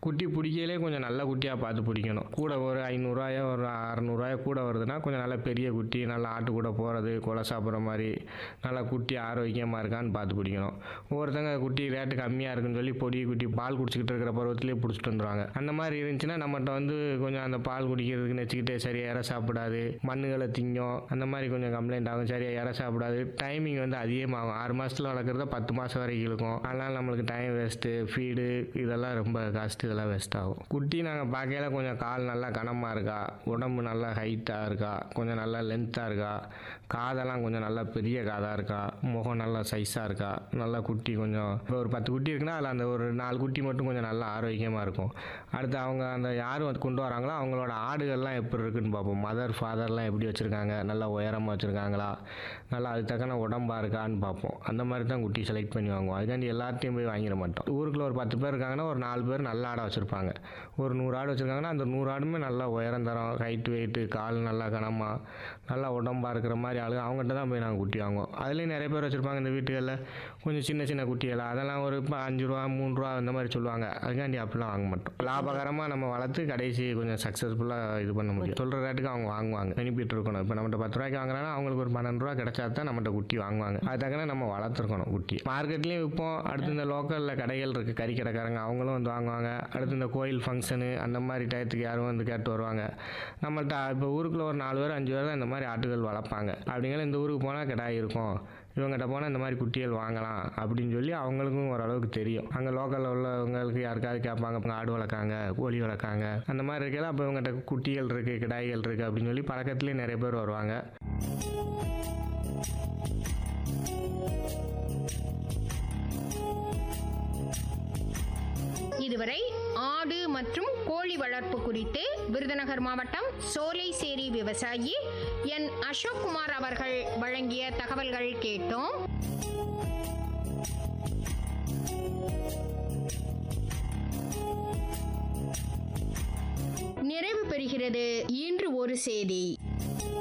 குட்டி பிடிக்கையிலே கொஞ்சம் நல்ல குட்டியாக பார்த்து பிடிக்கணும் கூட ஒரு ஐநூறுரூவாயோ ஒரு அறநூறுவாயோ கூட வருதுன்னா கொஞ்சம் நல்ல பெரிய குட்டி நல்லா ஆட்டு கூட போகிறது கொலை சாப்பிட்ற மாதிரி நல்லா குட்டி ஆரோக்கியமாக இருக்கான்னு பார்த்து பிடிக்கணும் ஒவ்வொருத்தங்க குட்டி ரேட்டு கம்மியாக இருக்குன்னு சொல்லி பொடி குட்டி பால் குடிச்சிக்கிட்டு இருக்கிற பருவத்திலே பிடிச்சிட்டு வந்துருவாங்க அந்த மாதிரி இருந்துச்சுன்னா நம்மகிட்ட வந்து கொஞ்சம் அந்த பால் குடிக்கிறதுக்குன்னு வச்சுக்கிட்டு சரியாக இற சாப்பிடாது மண்ணுகளை திங்கும் அந்த மாதிரி கொஞ்சம் கம்ப்ளைண்ட் ஆகும் சரியாக இற சாப்பிடாது டைமிங் வந்து அதிகமாகும் ஆறு மாதத்தில் வளர்க்குறத பத்து மாதம் வரைக்கும் இருக்கும் அதனால் நம்மளுக்கு டைம் வேஸ்ட்டு ஃபீடு இதெல்லாம் ரொம்ப காஸ்ட் இதெல்லாம் வேஸ்ட் ஆகும் குட்டி நாங்கள் பார்க்கையில கொஞ்சம் கால் நல்லா கனமாக இருக்கா உடம்பு நல்லா ஹைட்டாக இருக்கா கொஞ்சம் நல்லா லென்த்தாக இருக்கா காதெல்லாம் கொஞ்சம் நல்லா பெரிய காதாக இருக்கா முகம் நல்லா சைஸாக இருக்கா நல்லா குட்டி கொஞ்சம் இப்போ ஒரு பத்து குட்டி இருக்குன்னா அதில் அந்த ஒரு நாலு குட்டி மட்டும் கொஞ்சம் நல்லா ஆரோக்கியமாக இருக்கும் அடுத்து அவங்க அந்த யார் வந்து கொண்டு வராங்களோ அவங்களோட ஆடுகள்லாம் எப்படி இருக்குன்னு பார்ப்போம் மதர் ஃபாதர்லாம் எப்படி வச்சுருக்காங்க நல்லா உயரமாக வச்சுருக்காங்களா நல்லா அதுக்கு தக்கன உடம்பா இருக்கான்னு பார்ப்போம் அந்த மாதிரி தான் குட்டி செலக்ட் பண்ணி வாங்குவோம் அதுக்காண்டி எல்லாத்தையும் போய் வாங்கிட மாட்டோம் ஊருக்குள்ள ஒரு பத்து பேர் இருக்காங்கன்னா ஒரு நாலு பேர் நல்ல ஆடை வச்சுருப்பாங்க ஒரு நூறு ஆடு வச்சுருக்காங்கன்னா அந்த நூறு ஆடுமே நல்லா உயரம் தரம் ஹைட் வெயிட்டு கால் நல்லா கனமாக நல்லா உடம்பா இருக்கிற மாதிரி ஆளுங்க அவங்ககிட்ட தான் போய் நாங்கள் குட்டி வாங்குவோம் அதுலேயும் நிறைய பேர் வச்சுருப்பாங்க இந்த வீட்டுகளில் கொஞ்சம் சின்ன சின்ன குட்டிகள் அதெல்லாம் ஒரு இப்போ அஞ்சு ரூபா மூணு ரூபா அந்த மாதிரி சொல்லுவாங்க அதுக்காண்டி அப்படிலாம் வாங்க மாட்டோம் லாபகரமாக நம்ம வளர்த்து கடைசி கொஞ்சம் சக்ஸஸ்ஃபுல்லாக இது பண்ண முடியும் சொல்கிற ரேட்டுக்கு அவங்க வாங்குவாங்க பெனிஃபிட் இருக்கணும் இப்போ நம்மகிட்ட பத்து ரூபாய்க்கு வாங்குறாங்கன்னா அவங்களுக்கு ஒரு பன்னெண்டு ரூபா கிடைச்சா தான் நம்மகிட்ட குட்டி வாங்குவாங்க அது தக்கன நம்ம வளர்த்துருக்கணும் குட்டி மார்க்கெட்லேயும் விற்போம் அடுத்து இந்த லோக்கலில் கடைகள் இருக்குது கறி கடைக்காரங்க அவங்களும் வந்து வாங்குவாங்க அடுத்து இந்த கோயில் ஃபங்க்ஷனு அந்த மாதிரி டயத்துக்கு யாரும் வந்து கேட்டு வருவாங்க நம்மள்ட்ட இப்போ ஊருக்குள்ள ஒரு நாலு பேர் அஞ்சு பேர் தான் இந்த மாதிரி ஆட்டுகள் வளர்ப்பாங்க அப்படிங்கிற இந்த ஊருக்கு போனால் கிடாய் இருக்கும் இவங்ககிட்ட போனால் இந்த மாதிரி குட்டிகள் வாங்கலாம் அப்படின்னு சொல்லி அவங்களுக்கும் ஓரளவுக்கு தெரியும் அங்கே லோக்கலில் உள்ளவங்களுக்கு யாருக்காவது கேட்பாங்க "இப்ப ஆடு வளர்க்காங்க கோழி வளர்க்காங்க அந்த மாதிரி இருக்கையில அப்போ இவங்ககிட்ட குட்டிகள் இருக்குது கிடாய்கள் இருக்குது அப்படின்னு சொல்லி பழக்கத்துலேயே நிறைய பேர் வருவாங்க இதுவரை ஆடு மற்றும் கோழி வளர்ப்பு குறித்து விருதுநகர் மாவட்டம் சோலைசேரி விவசாயி என் அசோக்குமார் அவர்கள் வழங்கிய தகவல்கள் கேட்டோம் நிறைவு பெறுகிறது இன்று ஒரு செய்தி